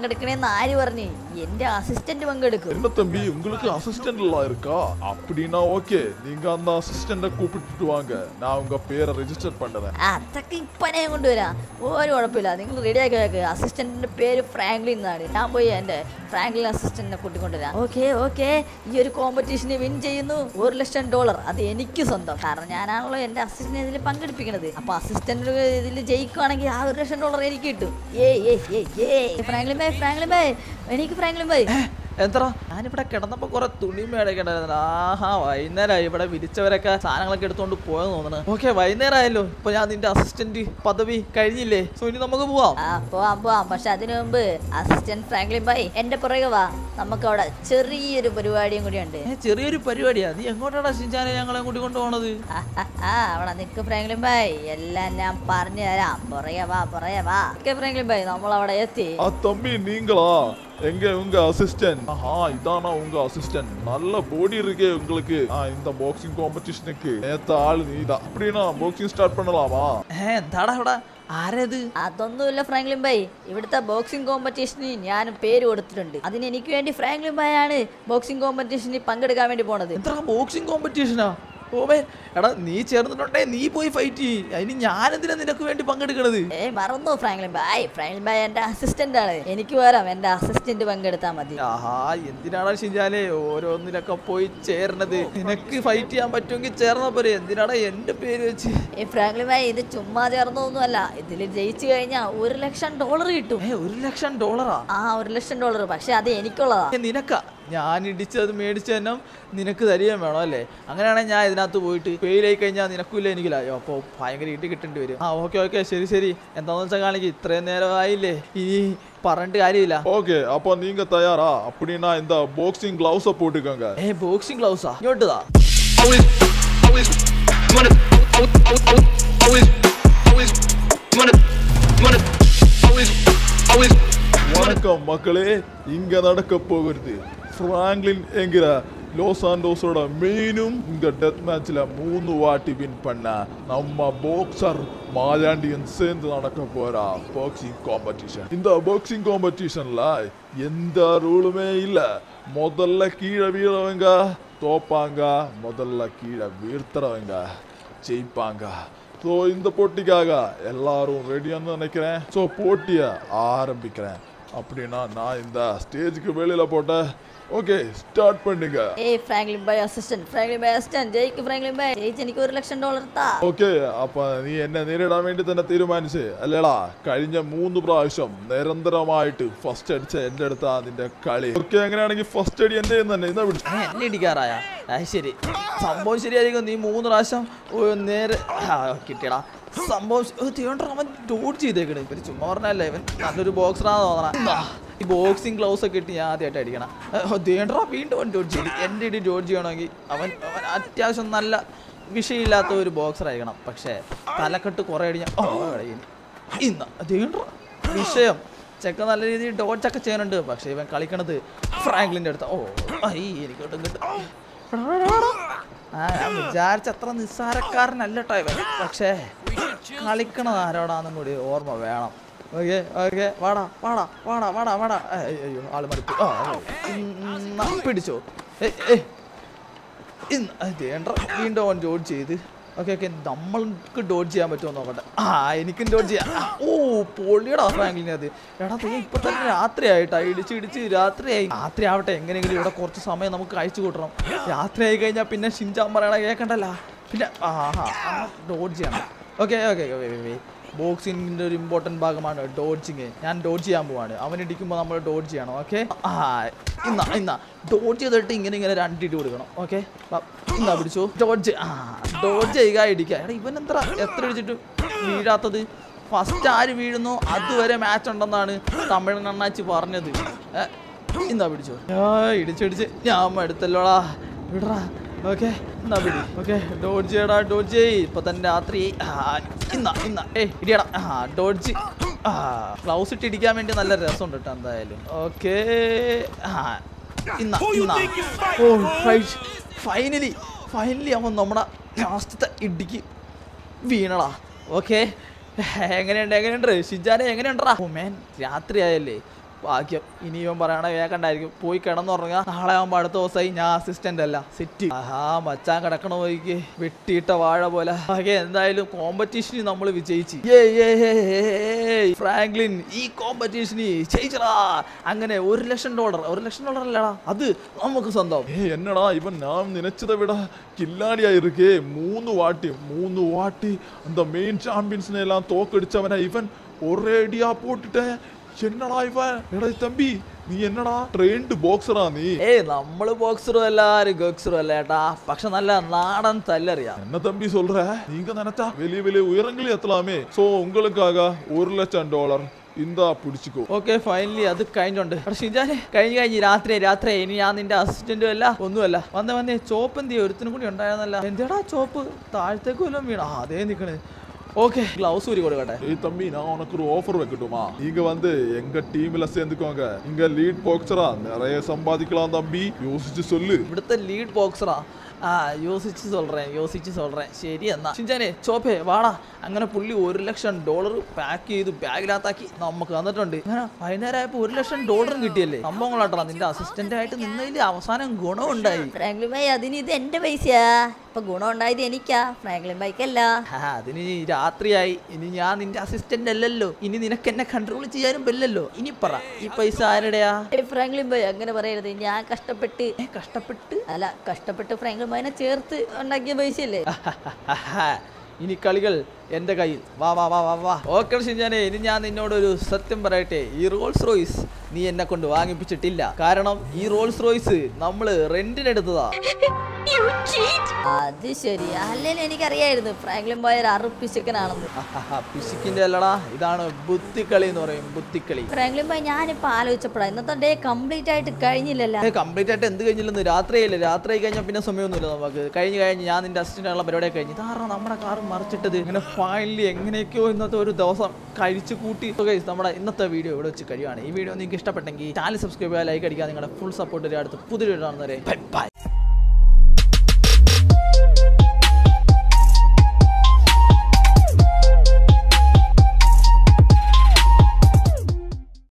Speaker 2: പങ്കെടുക്കണേന്ന് ആര് പറഞ്ഞു എന്റെ അസിസ്റ്റന്റ് പങ്കെടുക്കും
Speaker 4: என்ன தம்பி உங்களுக்கு அசிஸ்டன்ட் எல்லாம் இருக்கா அப்படின்னா ஓகே நீங்க அந்த அசிஸ்டண்ட கூப்பிட்டுட்டு வாங்க நான் உங்க பேரை ரெஜிஸ்டர் பண்ணுறேன்
Speaker 2: അതൊക്കെ ഇപ്പനെ കൊണ്ടുവരാം ഒരു കുഴപ്പമില്ല നിങ്ങൾ റെഡി ആക്കി വെക്ക് അസിസ്റ്റന്റിന്റെ പേര് ഫ്രാങ്ക്ലിൻ എന്നാണ് ഞാൻ പോയി എന്റെ ഫ്രാങ്ക്ലിൻ അസിസ്റ്റന്റിനെ കൂട്ടിക്കൊണ്ടുവരാം ഓക്കെ ഓക്കെ ഈ ഒരു കോമ്പറ്റീഷന് വിൻ ചെയ്യുന്നു ഒരു ലക്ഷം ഡോളർ അത് എനിക്ക് സ്വന്തം കാരണം ഞാനാണല്ലോ എന്റെ അസിസ്റ്റന്റ് ഇതിൽ പങ്കെടുപ്പിക്കുന്നത് അപ്പൊ അസിസ്റ്റന്റ് ഇതിൽ ജയിക്കുവാണെങ്കിൽ ആ ഒരു ലക്ഷം ഡോളർ എനിക്ക് കിട്ടും ഏ ഏ ഏ ഏ ഫ്രാങ്ക്ലിൻ ബൈ ഫ്രാങ്ക്ലിൻ ബൈ എനിക്ക് ഫ്രാങ്ക്ലിൻ ബൈ
Speaker 1: എന്താ ഞാനിവിടെ കിടന്നപ്പോ കുറെ തുണി മേടിക്കണ്ടായിരുന്നു ആഹാ വൈകുന്നേരമായി ഇവിടെ വിരിച്ചവരൊക്കെ സാധനങ്ങളൊക്കെ എടുത്തോണ്ട് പോയെന്ന് തോന്നണേ ഓക്കെ വൈകുന്നേരം ആയല്ലോ ഇപ്പൊ ഞാൻ നിന്റെ അസിസ്റ്റന്റ് പദവി കഴിഞ്ഞില്ലേ സോ ഇനി നമുക്ക് പോവാം
Speaker 2: ആ പോവാം പോവാം പക്ഷെ അതിനു മുമ്പ് അസിസ്റ്റന്റ് ഫ്രാങ്ക്ലിൻ ബൈ എന്റെ പുറകെ വാ നമുക്ക് അവിടെ ചെറിയൊരു പരിപാടിയും കൂടിയുണ്ട്
Speaker 1: ഏ, ചെറിയൊരു പരിപാടിയാ നീ എങ്ങോട്ടാടാ ഷിൻചാനെ ഞങ്ങളെ കൂട്ടി കൊണ്ടുപോണത്
Speaker 2: ആ, ആ, ആ, അവിടെ നിക്ക് ഫ്രാങ്ക്ലിൻ ബൈ എല്ലാം ഞാൻ പറഞ്ഞു തരാം പുറകെ വാ പുറകെ വാ ഓക്കെ ഫ്രാങ്ക്ലിൻ ബൈ നമ്മൾ അവിടെ എത്തി
Speaker 4: ஆ தம்பி நீங்களா எங்க உங்க அசிஸ்டன்ட் ஆஹா இதானா உங்க அசிஸ்டன்ட் நல்ல பாடி இருக்கே உங்களுக்கு ஆ இந்த பாக்ஸிங் காம்படிஷனுக்கு நேத்த ஆளு நீதான் அப்படின்னா பாக்ஸிங் ஸ்டார்ட் பண்ணலாமா
Speaker 1: ഏ എന്താടാ ഇവിടെ ആരേത്
Speaker 2: അതൊന്നുമില്ല ഫ്രാങ്ക്ലിൻ ബൈ ഇവിടുത്തെ ബോക്സിംഗ് കോമ്പറ്റീഷന് ഞാൻ പേര് കൊടുത്തിട്ടുണ്ട് അതിന് എനിക്ക് വേണ്ടി ഫ്രാങ്ക്ലിൻ ബൈ ആണ് ബോക്സിംഗ് കോമ്പറ്റീഷനിൽ പങ്കെടുക്കാൻ വേണ്ടി പോണത്
Speaker 1: എന്താ ബോക്സിംഗ് കോമ്പറ്റീഷനാ ഓമേ എടാ നീ ചേർന്നിട്ടുണ്ടേ നീ പോയി ഫൈറ്റ് ചെയ്യ് അതിന് ഞാനെന്തിനാ നിനക്ക് വേണ്ടി പങ്കെടുക്കണത്
Speaker 2: ഏയ് മറന്നു ഫ്രാങ്ക്ലിൻ ബൈ ഫ്രാങ്ക്ലിൻ ബൈ എന്റെ അസിസ്റ്റന്റ് ആണ് എനിക്ക് വരാം എന്റെ അസിസ്റ്റന്റ് പങ്കെടുത്താൽ മതി
Speaker 1: ആഹാ എന്തിനാടാ ഷിജാലെ ഓരോന്നിലൊക്കെ പോയി ചേരണത് നിനക്ക് ഫൈറ്റ് ചെയ്യാൻ പറ്റുമെങ്കിൽ ചേർന്നാ പോരെ എന്തിനാടാ എന്റെ പേര് വെച്ച്
Speaker 2: ഏ ഫ്രാങ്ക്ലിൻ ബൈ ഇത് ചുമ്മാ ചേർന്നൊന്നുമല്ല ഇതിൽ ജയിച്ചു കഴിഞ്ഞാൽ ഒരു ലക്ഷം ഡോളർ കിട്ടും
Speaker 1: ഏ ഒരു ലക്ഷം ഡോളറാ
Speaker 2: ആ ഒരു ലക്ഷം ഡോളർ പക്ഷെ അത് എനിക്കുള്ളതാ
Speaker 1: ഏ, നിനക്കാ ഞാൻ ഇടിച്ചത് മേടിച്ച തന്നെ നിനക്ക് തരികയും വേണം അല്ലേ അങ്ങനെയാണെങ്കിൽ ഞാൻ ഇതിനകത്ത് പോയിട്ട് ഫെയിലായി കഴിഞ്ഞാൽ നിനക്കില്ല എനിക്കില്ലായോ അപ്പോൾ ഭയങ്കര ഇട്ട് കിട്ടേണ്ടി വരും ആ ഓക്കെ ഓക്കെ ശരി ശരി എന്താന്ന് വെച്ചാൽ കാണിക്ക് ഇത്രയും നേരമായില്ലേ ഇനി പറഞ്ഞിട്ട് കാര്യമില്ല
Speaker 4: ஓகே அப்போ நீங்க தயாரா அப்படின்னா இந்த பாக்ஸிங் கிளவுஸ போட்டுக்கோங்க
Speaker 1: ഏ ബോക്സിംഗ് ഗ്ലൗസാ ഇങ്ങോട്ടുതാ
Speaker 6: always, always wanna, always, always, always wanna, wanna, always, always.
Speaker 4: வணக்கம் மக்களே இங்க நடக்க போகிறது பிராங்க்லின் என்கிற லாஸ் ஆண்டோஸோட மெயினும் இந்த டெத் மேட்ச்ல மூணு வாட்டி வின் பண்ண நம்ம பாக்ஸர் மாயாண்டியும் சேர்ந்து நடக்க போறா பாக்ஸிங் காம்படிஷன் இந்த பாக்ஸிங் காம்படிஷன்ல எந்த ரூலுமே இல்ல முதல்ல கீழே வீழவங்க தோப்பாங்க முதல்ல கீழே வீழ்த்துறவங்க ஜெயிப்பாங்க ஸோ இந்த போட்டிக்காக எல்லாரும் ரெடியான்னு நினைக்கிறேன் ஸோ போட்டியை ஆரம்பிக்கிறேன் அப்படின்னா நான் இந்த ஸ்டேஜுக்கு வெளியில போட்டேன் ஓகே ஸ்டார்ட் பண்ணுங்க
Speaker 2: ഏയ് ഫ്രാങ്ക്ലിൻ ബൈ അസിസ്റ്റന്റ് ഫ്രാങ്ക്ലിൻ ബൈ അസിസ്റ്റന്റ് ജയിക്ക് ഫ്രാങ്ക്ലിൻ ബൈ ജയിച്ച് എനിക്ക് ഒരു ലക്ഷം ഡോളർ താ
Speaker 4: ഓക്കെ അപ്പൊ നീ എന്നെ നേരിടാൻ വേണ്ടി തന്നെ തീരുമാനിച്ച് അല്ലേടാ കഴിഞ്ഞ മൂന്ന് പ്രാവശ്യം നിരന്തരമായിട്ട് ഫസ്റ്റ് അടിച്ച എന്റെ അടുത്താ നിന്റെ കളി ഓക്കെ അങ്ങനെയാണെങ്കിൽ ഫസ്റ്റ് അടി എന്റെ തന്നെ ഇന്നാ പിടിച്ചു
Speaker 1: ഏ, എന്നെ ഇടിക്കാറായ അത് ശരി സംഭവം ശരിയായിരിക്കും നീ മൂന്ന് പ്രാവശ്യം ഓ, നേരെ ആ, കിട്ടിയടാ സംഭവം ശ- ഓ, തിയേറ്റർ അവൻ ഡോഡ് ചെയ്തേക്കണ് ഇവര് ചുമ്മാ പറഞ്ഞല്ലേ ഇവൻ നല്ലൊരു ബോക്സറാന്ന് തോന്നണ ഈ ബോക്സിംഗ് ഗ്ലൗസ് ഒക്കെ ഇട്ട് ഞാൻ ആദ്യമായിട്ട് അടിക്കണം തിയേറ്റർ വീണ്ടും അവൻ ഡോഡ് ചെയ്തു എൻ്റെ ഇടി ഡോഡ് ചെയ്യണമെങ്കിൽ അവൻ അവൻ അത്യാവശ്യം നല്ല വിഷയമില്ലാത്ത ഒരു ബോക്സർ ആയിരിക്കണം പക്ഷേ തലക്കെട്ട് കുറേ അടി ഞാൻ ഓ കളയും ഇന്ന തിയേറ്റർ വിഷയം ചെക്ക നല്ല രീതിയിൽ ഡോഡ്ജ് ഒക്കെ ചെയ്യുന്നുണ്ട് പക്ഷേ ഇവൻ കളിക്കണത് ഫ്രാങ്ക്ലിൻ്റെ അടുത്ത് ഓ ഐ എനിക്കോട്ടും കിട്ടും ആ ഞാൻ വിചാരിച്ച അത്ര നിസ്സാരക്കാരനല്ല കേട്ടോ ഇവൻ പക്ഷേ കളിക്കണത് ആരോടാന്നും കൂടി ഓർമ്മ വേണം ഓക്കെ ഓക്കെ വാടാ വാടാ വാടാ വാടാ വാടാ ഏയ്, അയ്യോ ആള് മടുത്തു ആ ഓ. ഇന്ന, പിടിച്ചോ ഏ ഏ ഇന്ന് അതേണ്ട വീണ്ടും അവൻ ഡോഡ് ചെയ്ത് ഓക്കെ ഓക്കെ നമ്മൾക്ക് ഡോഡ് ചെയ്യാൻ പറ്റുമോ നോക്കട്ടെ ആ എനിക്കും ഡോഡ് ചെയ്യാം ആ, ഓ പൊള്ളിയടാ ഫ്രാങ്ക്ലിനെ അത് എടാ നീ ഇപ്പൊ തന്നെ രാത്രിയായിട്ടാ ഇടിച്ച് ഇടിച്ച് രാത്രിയായി രാത്രി ആവട്ടെ എങ്ങനെയെങ്കിലും ഇവിടെ കുറച്ച് സമയം നമുക്ക് കഴിച്ചു കൂട്ടണം രാത്രിയായി കഴിഞ്ഞാൽ പിന്നെ ഷിൻചാൻ പറയണ കേൾക്കണ്ടല്ല പിന്നെ ആ ആ ഡോഡ് ചെയ്യണം ഓക്കെ ഓക്കെ ഓക്കെ ബോക്സിങ്ങിന്റെ ഒരു ഇമ്പോർട്ടന്റ് ഭാഗമാണ് ഡോഡ്ജിങ് ഞാൻ ഡോഡ്ജ് ചെയ്യാൻ പോവാണ് അവൻ ഇടിക്കുമ്പോൾ നമ്മൾ ഡോഡ്ജ് ചെയ്യണം ഓക്കെ ആ ഇന്ന ഇന്ന ഡോഡ്ജ് ചെയ്തിട്ട് ഇങ്ങനെ ഇങ്ങനെ രണ്ടിട്ട് കൊടുക്കണം ഓക്കെ ഇന്നാ പിടിച്ചു ഡോഡ്ജ് ആ ഡോഡ്ജ് ചെയ്യുക ഇടിക്കുക എടാ ഇവൻ എത്ര എത്ര ഇടിച്ചിട്ടും വീഴാത്തത് ഫസ്റ്റ് ആര് വീഴുന്നു അതുവരെ മാച്ച് ഉണ്ടെന്നാണ് തമിഴ് അണ്ണാച്ചി പറഞ്ഞത് ഏ, ഇന്നാ പിടിച്ചു ആ ഇടിച്ചിടിച്ച് ഞാൻ എടുത്തല്ലോടാ വിടറാ ഓക്കെ എന്നാ പിടി ഓക്കെ ഡോഡ്ജ് ചെയ്യടാ ഡോഡ്ജ് ചെയ് ഇപ്പൊ തന്നെ രാത്രി ആ, ഇന്ന ഇന്ന ഏ ഇടിയടാ ആ ഡോഡ്ജ് ആ ഗ്ലൗസ് ഇട്ട് ഇടിക്കാൻ വേണ്ടി നല്ല രസമുണ്ട് കേട്ടോ എന്തായാലും ഓക്കെ ആ ഇന്ന ഇന്ന ഓ ഫൈനലി ഫൈനലി അവൻ നമ്മുടെ ലാസ്റ്റത്തെ ഇടിക്ക് വീണടാ ഓക്കെ എങ്ങനെയുണ്ട് എങ്ങനെയുണ്ട് ഷിജാനെ എങ്ങനെയുണ്ടടാ ഓ മേൻ രാത്രിയായല്ലേ ഭാഗ്യം ഇനി ഇവൻ പറയണ കേൾക്കണ്ടായിരിക്കും പോയി കിടന്നുറങ്ങുക നാളെ ആകുമ്പോൾ അടുത്ത ദിവസമായി ഞാൻ അസിസ്റ്റന്റ് അല്ല സെറ്റ് ആഹാ മച്ചാൻ കിടക്കണ പോയിക്ക് വെട്ടിയിട്ട വാഴ പോലെ ആകെ എന്തായാലും കോമ്പറ്റീഷനിൽ നമ്മൾ വിജയിച്ചു ഏയ് ഏയ് ഏയ് ഏയ് ഏയ് ഫ്രാങ്ക്ലിൻ ഈ കോമ്പറ്റീഷനിൽ ജയിച്ചടാ അങ്ങനെ ഒരു ലക്ഷം ഡോളർ ഒരു ലക്ഷം ഡോളർ അല്ലടാ അത് നമുക്ക് സ്വന്തം
Speaker 4: ஏய் என்னடா இவன் நான் நினைச்சதை விட கில்லாடியா இருக்கே மூணு வாட்டி மூணு வாட்டி அந்த மெயின் சாம்பியன்ஸ்னை எல்லாம் தோக்கடிச்சவனை இவன் ஒரே அடியா போட்டுட்டேன் என்னடா இவன் எடா தம்பி நீ என்னடா ட்ரெயின்டு பாக்ஸரா நீ
Speaker 1: ഏയ് നമ്മള് ബോക്സറും അല്ല ഒരു ഗോക്സറും അല്ല ഏട്ടാ പക്ഷെ നല്ല നാടൻ തല്ലറിയാം
Speaker 4: என்ன தம்பி சொல்ற நீங்க நினைச்சா வெளிய வெளிய உயரங்களே எத்தலாமே சோ உங்களுக்காக ஒரு லட்சம் டாலர் இந்தா பிடிச்சுக்கோ
Speaker 1: ഓക്കെ ഫൈനലി അത് കഴിഞ്ഞുണ്ട് പക്ഷെ ഷിജാനെ കഴിഞ്ഞ് കഴിഞ്ഞ് രാത്രി രാത്രി ഇനി ഞാൻ നിന്റെ അസിസ്റ്റന്റും അല്ല ഒന്നുമല്ല വന്നേ വന്നേ ചോപ്പ് എന്ത് ഒരുത്തിനും കൂടി ഉണ്ടായിരുന്നല്ല എന്തിടാ ചോപ്പ് താഴത്തേക്ക് വല്ലതും വീണ ആ അതേ നിക്കണ് ഓക്കെ ഗ്ലൗസ് ഊരി കൊടുക്കട്ടെ
Speaker 4: ஏய் தம்பி நான் உனக்கு ஒரு ஆஃபர் வைக்கட்டுமா நீங்க வந்து எங்க டீம்ல சேர்ந்துக்கோங்க இங்க லீட் பாக்ஸரா நிறைய சம்பாதிக்கலாம் தம்பி யோசிச்சு சொல்லு
Speaker 1: ഇവിടുത്തെ ലീഡ് ബോക്സറാ ആ യോസിച്ച് സൊല്ലേൻ യോസിച്ച് സൊല്ലേൻ ശരി എന്നാ ഷിഞ്ചാനെ ചോപ്പേ വാടാ അങ്ങനെ പുള്ളി ഒരു ലക്ഷം ഡോളർ പാക്ക് ചെയ്ത് ബാഗിനകത്താക്കി നമുക്ക് തന്നിട്ടുണ്ട് അങ്ങനെ വൈകുന്നേരം ആയപ്പോ ഒരു ലക്ഷം ഡോളറും കിട്ടിയല്ലേ സംഭവങ്ങളാട്ടാ നിന്റെ അസിസ്റ്റന്റ് ആയിട്ട് നിന്നതിൽ അവസാനം ഗുണമുണ്ടായി
Speaker 2: ഫ്രാങ്ക്ലിൻ ഭായ് അതിന് ഇത് എന്റെ പൈസയാ ഇപ്പൊ ഗുണം ഉണ്ടായത് എനിക്കാ ഫ്രാങ്ക്ലിൻ ബൈക്കല്ല
Speaker 1: ആ, അതിന് ഇനി രാത്രിയായി ഇനി ഞാൻ നിന്റെ അസിസ്റ്റന്റ് അല്ലല്ലോ ഇനി നിനക്ക് എന്നെ കൺട്രോൾ ചെയ്യാനും പറ്റില്ലല്ലോ ഇനി പറ ഈ പൈസ ആരുടെയാ
Speaker 2: ഫ്രാങ്ക്ലിൻ ഭായ് അങ്ങനെ പറയരുത് ഞാൻ കഷ്ടപ്പെട്ട്
Speaker 1: ഏ, കഷ്ടപ്പെട്ട്
Speaker 2: അല്ല കഷ്ടപ്പെട്ട് ഫ്രാങ്ക്ലിൻ ഭായിനെ ചേർത്ത് ഉണ്ടാക്കിയ പൈസയല്ലേ
Speaker 1: ഇനി കളികൾ എൻ്റെ കയ്യിൽ വാ വാ വാ വാ വാ ഓക്കെ ഷിഞ്ചാനെ ഇനി ഞാൻ നിന്നോടൊരു സത്യം പറയട്ടെ ഈ റോൾസ് റോയ്സ് നീ എന്നെ കൊണ്ട് വാങ്ങിപ്പിച്ചിട്ടില്ല കാരണം ഈ റോൾസ് റോയ്സ് നമ്മൾ റെന്റിനെടുത്തതാ
Speaker 2: അത് ശരി അല്ലെങ്കിൽ എനിക്കറിയായിരുന്നു ഫ്രാങ്ക്ലിൻ ഭായ് ഒരു അറുപ്പിശക്കനാണെന്ന്
Speaker 1: പിശുക്കിന്റെ അല്ലടാ ഇതാണ് ബുദ്ധിക്കളി എന്ന് പറയും ബുദ്ധിക്കളി
Speaker 2: ഫ്രാങ്ക്ലിൻ ഭായ് ഞാനിപ്പോ ആലോചിച്ചപ്പോഴാ ഇന്നത്തെ ഡേ കംപ്ലീറ്റ് ആയിട്ട് കഴിഞ്ഞില്ലല്ലോ
Speaker 1: കംപ്ലീറ്റ് ആയിട്ട് എന്ത് കഴിഞ്ഞില്ലെന്ന് രാത്രിയല്ലേ രാത്രി ആയി കഴിഞ്ഞാൽ പിന്നെ സമയമൊന്നുമില്ല നമുക്ക് കഴിഞ്ഞ് കഴിഞ്ഞ് ഞാൻ നിന്റെ അസിസ്റ്റന്റ് ഉള്ള പരിപാടി കഴിഞ്ഞ് ഇതാറാ നമ്മുടെ കാർ മറിച്ചിട്ടത് ഇങ്ങനെ ഫൈനലി എങ്ങനെയൊക്കെയോ ഇന്നത്തെ ഒരു ദിവസം കഴിച്ചു കൂട്ടി So guys, നമ്മുടെ ഇന്നത്തെ വീഡിയോ ഇവിടെ വെച്ച് കഴിയുകയാണ് ഈ വീഡിയോ നിങ്ങൾക്ക് ഇഷ്ടപ്പെട്ടെങ്കിൽ ചാനൽ സബ്സ്ക്രൈബ് ചെയ്യുക ലൈക്ക് അടിക്കുക നിങ്ങളുടെ ഫുൾ സപ്പോർട്ട് അടുത്ത് പുതിയ വീഡിയോ കാണുന്നവരെ ബൈ ബൈ